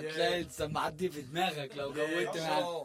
هتلاقي السماعات دي في دماغك لو جودت معاك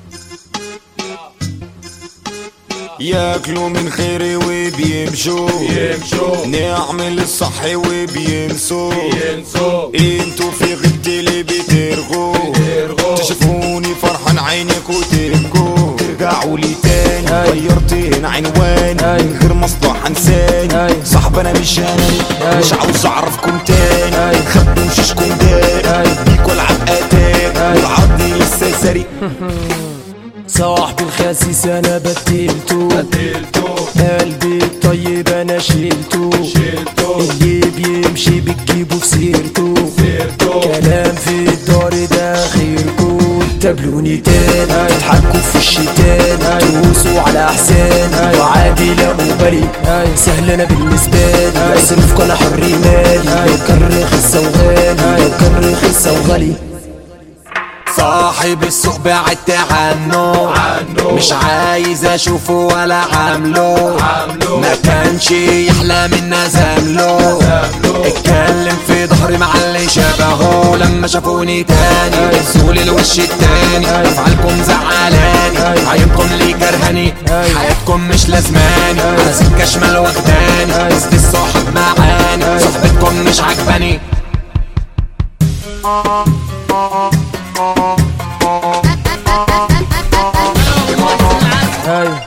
ياكلوا من خيري وبيمشوا يمشوا نعمل الصح وبينسوا ينسوا انتوا في غيبتي اللي بترغوا بترغوا. تشوفوني فرحان عينك وتبكوا ترجعوا لي تاني غيرت هنا عنواني من غير مصلحة انساني صاحب انا مش انا مش عاوز اعرفكم تاني خبوا مشيشكم داري بيكوا العب اتاري والعرض لسه ساري صاحبي الخسيس انا بدلته قتلته قلبي الطيب انا شلته شلته اللي بيمشي بتجيبه في سيرته سيرته كلام في الدار ده خيركم تقابلوني تاني تضحكوا في الشتان تروسوا على احسان وعادي لا بالي سهل انا بالنسبه لي اصرفكوا انا حر مالي لو كان رخيص وغالي لو كان رخيص وغالي صاحب السوق بعدت عنه عنه. مش عايز اشوفه ولا عامله عامله. ما كانش يحلى منا زمله زمله. اتكلم في ظهري مع اللي شبهه لما شافوني تاني بصولي الوش التاني افعالكم زعلاني عينكم لي كرهاني حياتكم مش لازماني على سكه شمال واخداني بس الصحاب معاني صحبتكم مش عجباني ايوه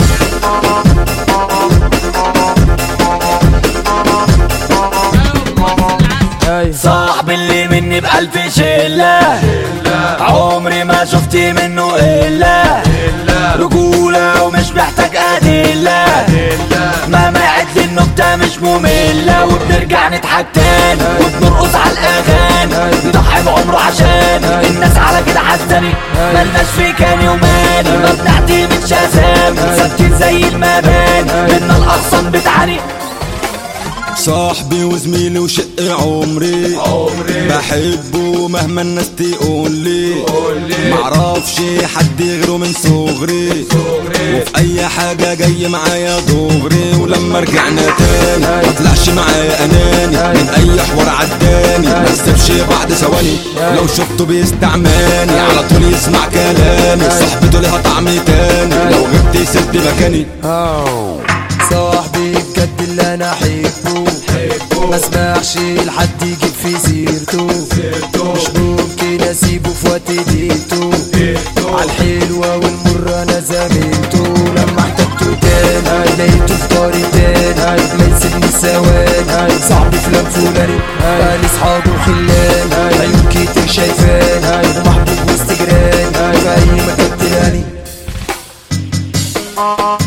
ايوه صاحب اللي مني بألف شلة عمري ما شفت منه إلا رجولة ومش محتاج أدلة مهما عد لي النكتة مش مملة وبنرجع نضحك تاني وبنرقص على الأغاني يضحي بعمره عشان الناس على كده حزاني ملناش في كان يوماني ما بنعتمدش أسامي ثابتين زي المباني منا الأغصان بتعاني صاحبي وزميلي وشق عمري عمري. بحبه مهما الناس تقول لي قولي. معرفش حد غيره من صغري صغري. وفي اي حاجة جاي معايا دغري ولما رجعنا تاني ما طلعش معايا اناني من اي حوار عداني ما يسيبش بعد ثواني لو شفته بيستعماني على طول يسمع كلامي صاحبته ليها طعم تاني لو غبت يسد مكاني صاحبي بجد اللي انا احبه ما اسمعش لحد يجيب في سيرته مش ممكن اسيبه في وقت ديته عالحلوة والمرة انا زميلته لما احتجته تاني لقيته في طاري تاني ما يسيبني ثواني صاحبي فلان فلاني قال اصحابه وخلاني عيون كتير شايفاني ومحبوب وسط جيراني في اي مكان تلاني